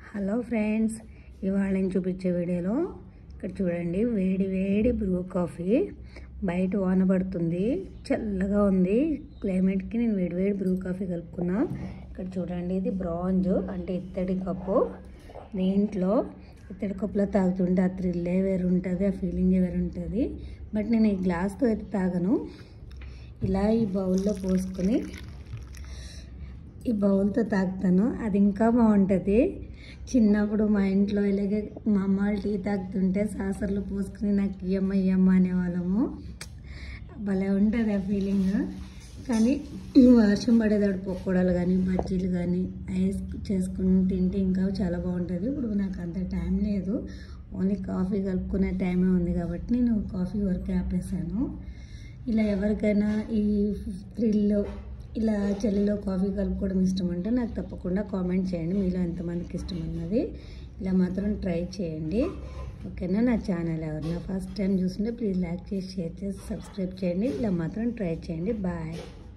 hello friends ఇవాళ నేను చూపించే వీడియోలో ఇక్కడ చూడండి వేడి వేడి బ్రూ కాఫీ బయట వాన పడుతుంది చల్లగా ఉంది క్లైమేట్కి నేను వేడి వేడి బ్రూ కాఫీ కలుపుకున్నా ఇక్కడ చూడండి ఇది బ్రాంజ్ అంటే ఇత్తడి కప్పు దీంట్లో ఇత్తడి కప్పులో తాగుతుంటే ఆ థ్రిల్లే వేరు ఉంటుంది ఆ ఫీలింగే వేరు ఉంటుంది బట్ నేను ఈ గ్లాస్తో అయితే తాగను ఇలా ఈ బౌల్లో పోసుకొని ఈ బౌల్తో తాగుతాను అది ఇంకా బాగుంటుంది చిన్నప్పుడు మా ఇంట్లో ఇలాగే మా అమ్మ వాళ్ళు టీ తాగుతుంటే సాసర్లు పోసుకుని నాకు ఇయ్యమ్మ ఇయ్యమ్మ అనేవాళ్ళము భలే ఉంటుంది ఆ ఫీలింగ్ కానీ ఈ వర్షం పడేదాడు పకోడాలు కానీ బజ్జీలు కానీ ఐస్ చేసుకుని తింటే ఇంకా చాలా బాగుంటుంది ఇప్పుడు నాకు అంత టైం లేదు ఓన్లీ కాఫీ కలుపుకునే టైమే ఉంది కాబట్టి నేను కాఫీ వరకే ఆపేసాను ఇలా ఎవరికైనా ఈ థ్రిల్ ఇలా చలిలో కాఫీ కలుపుకోవడం ఇష్టం అంటే నాకు తప్పకుండా కామెంట్ చేయండి మీలో ఎంతమందికి ఇష్టం అన్నది ఇలా మాత్రం ట్రై చేయండి ఓకేనా నా ఛానల్ ఎవరైనా ఫస్ట్ టైం చూస్తుంటే ప్లీజ్ లైక్ చేసి షేర్ చేసి సబ్స్క్రైబ్ చేయండి ఇలా మాత్రం ట్రై చేయండి బాయ్